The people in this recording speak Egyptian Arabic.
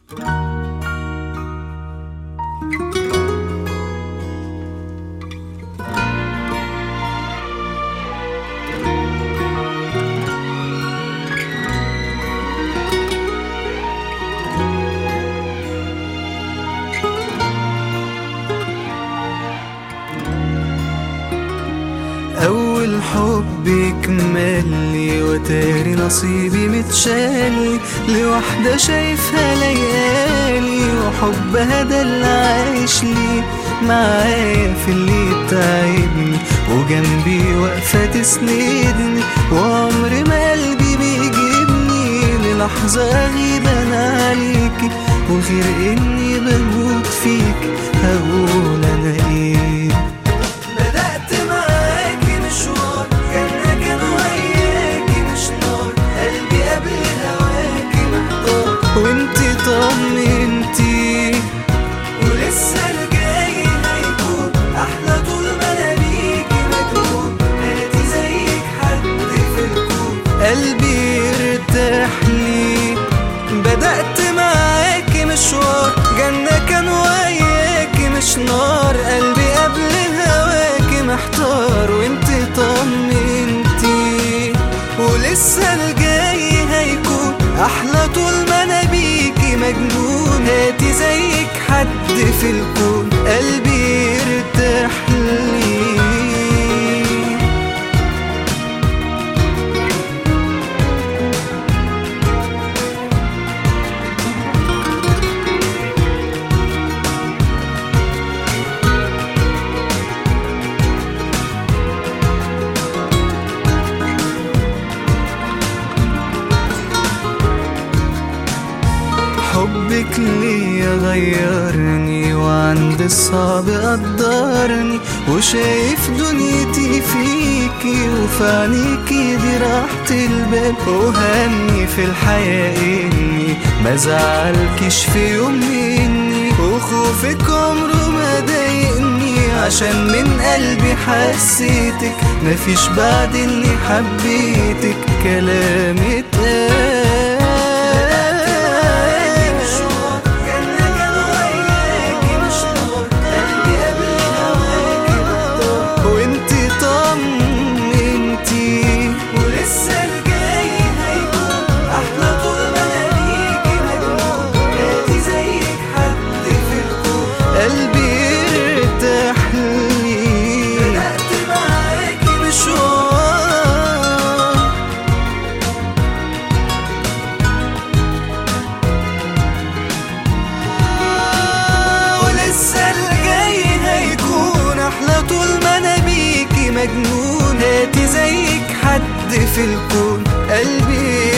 أول حب يكملي وتاري نصيبي متشالي لوحدة شايفها ليالي وحبها ده اللي عايش لي معايا في اللي تعبني وجنبي واقفة تسندني وعمر ما قلبي بيجيبني للحظة أغيب أنا عليكي وغير إني بموت فيك هقول أنا إيه بدأت معاكي مشوار كان كان وياكي مش نار قلبي قبل هواكي محتار وانتي طمنتي ولسه الجاي هيكون احلى طول ما انا بيكي مجنون نادي زيك حد في الكون قلبي ارتاح لي بدأت معاكي مشوار جنة كان وياكي مش نار قلبي قبل هواكي محتار وانتي طمنتي ولسه الجاي هيكون احلى طول ما انا بيكي مجنون هاتي زيك حد في الكون قلبي ارتاح لي حبك ليا غيرني وعند الصعب قدرني وشايف دنيتي فيكي وفي عينيكي دي راحة البال وهمي في الحياة اني ما زعلكش في يوم مني وخوفك عمره ما ضايقني عشان من قلبي حسيتك مفيش بعد اني حبيتك كلام اتقال وانتي طمنتي ولسه الجاي هيكون احلى طول ما انا بيكي مجنون نادي زيك حد في الكون قلبي ارتاح لي بدأت معاكي مشوار ولسه الجاي هيكون احلى طول ما انا بيكي مجنون هاتي زيك حد في الكون قلبي